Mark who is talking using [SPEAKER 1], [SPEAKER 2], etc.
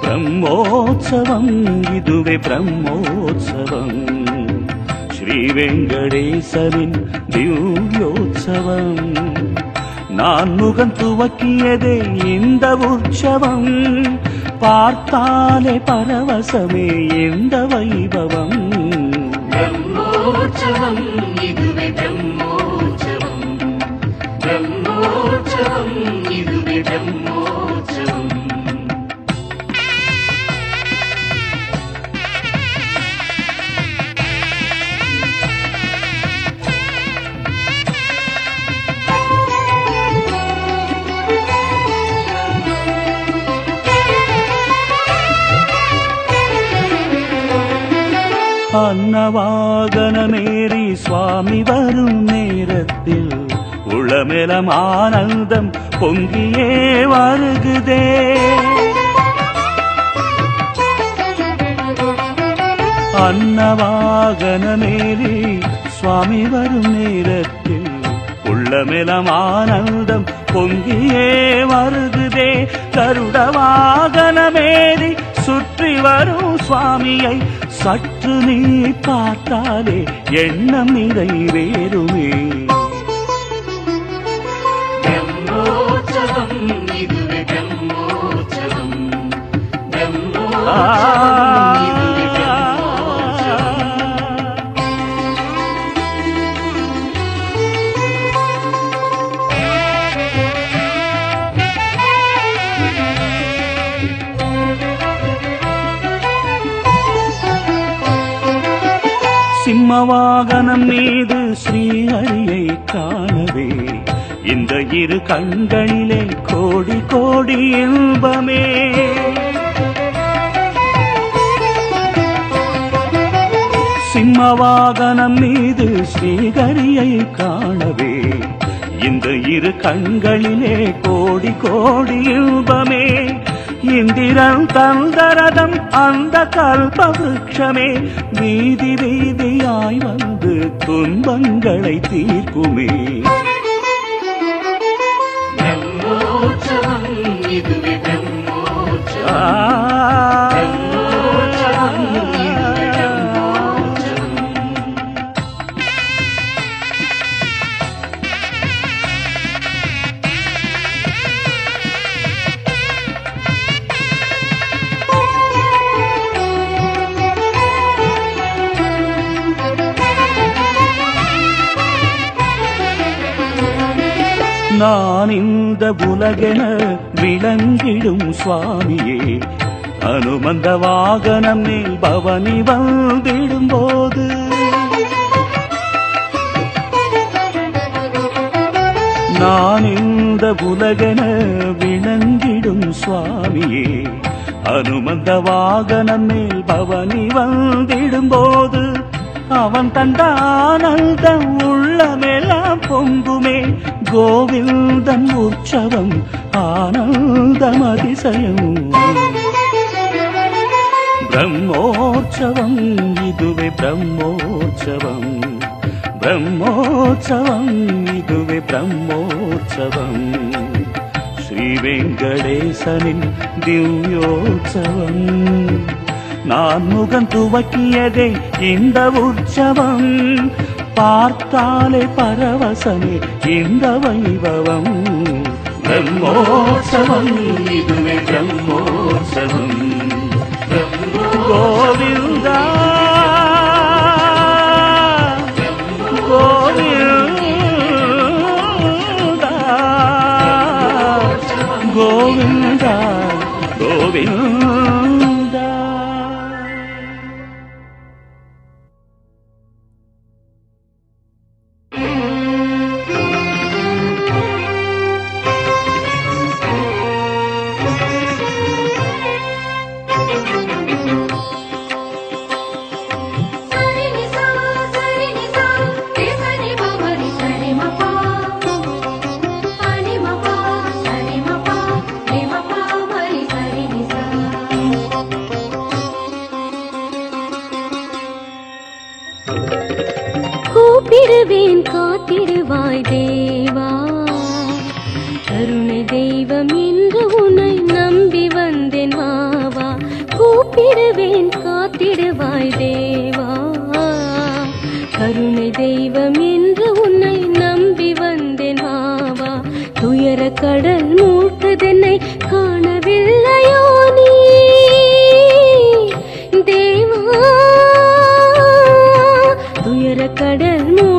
[SPEAKER 1] பிரம்மோற்சவம் இதுவே பிரம்மோற்சவம் ஸ்ரீ வெங்கடேசனின் திவ்யோற்சவம் நான் முகம் துவக்கியதே இந்த உற்சவம் பார்த்தாலே பரவசமே இந்த வைபவம்
[SPEAKER 2] பிரம்மோற்சவம் இதுவே பிரம்மோற்சவம் பிரம்மோற்சவம் இதுவே பிரம்மோற்சவம்
[SPEAKER 1] அன்னவாகனமேறி சுவாமி வரும் நேரத்தில் உளமெலம் ஆனந்தம் பொங்கியே வருகுதே அன்னவாகனமேறி சுவாமி வரும் நேரத்தில் உள்ளமெலம் ஆனந்தம் பொங்கியே வருகுதே கருட வாகனமேறி சுற்றி வரும் சுவாமியை சற்று நீ பார்த்தாலே எண்ணம் நிறைவேறுமே
[SPEAKER 2] பிரம்மோற்சவம் இதுவே பிரம்மோற்சவம்
[SPEAKER 1] ஆ.
[SPEAKER 2] பிரம்மோற்சவம் இதுவே பிரம்மோற்சவம்
[SPEAKER 1] சிம்மவாகனம் மீது ஸ்ரீஹரியை காணவே இந்த இரு கண்களிலே கோடி கோடி இன்பமே சிம்மவாகனம் மீது ஸ்ரீஹரியை காணவே இந்த இரு கண்களிலே கோடி கோடி இன்பமே இந்திரன் தந்தரதம் அந்த கல்ப விருட்சமே வீதி வீதியாய் வந்து துன்பங்களை தீர்க்குமே
[SPEAKER 2] பிரம்மோற்சவம் இதுவே பிரம்மோற்சவம்
[SPEAKER 1] ஆ.
[SPEAKER 2] பிரம்மோற்சவம் இதுவே பிரம்மோற்சவம்
[SPEAKER 1] நான் இந்த உலகென விளங்கிடும் சுவாமியே அனுமந்த வாகனம் மேல் பவனி வந்திடும் போது நான் இந்த உலகென விளங்கிடும் சுவாமியே அனுமந்த வாகனம் மேல் பவனி வந்திடும் போது அவன் தந்த ஆனந்தம் உள்ளமெல்லாம் பொங்குமே கோவிந்தன் உற்சவம் ஆனந்தம் அதிசயம் பிரம்மோற்சவம் இதுவே பிரம்மோற்சவம் பிரம்மோற்சவம் இதுவே பிரம்மோற்சவம் ஸ்ரீ வெங்கடேசனின் திவ்யோற்சவம் நான் முகம் துவக்கியதே இந்த உற்சவம் பார்த்தாலே பரவசமே இந்த வைபவம் பிரம்மோற்சவம் இதுவே பிரம்மோற்சவம் கோவிந்தா கோவிந்தா கோவிந்தா கோவிந்தா
[SPEAKER 3] சரி நிசா சரி நிசா தேசனி பவரி சரி மபா பனி மபா சரி மபா ரே மபா மரி சரி நிசா கூப்பிடுவேன் காத்திருவாய் தேவா கருணை தெய்வம் என்று உன்னை நம்பி வந்தேன் வாவா
[SPEAKER 4] தெய்வம் என்று உன்னை நம்பி வந்தேன் ஆவா துயர கடல் மூட்டதென்னை காணவில்லையோ நீ தேவா துயர கடல் மூ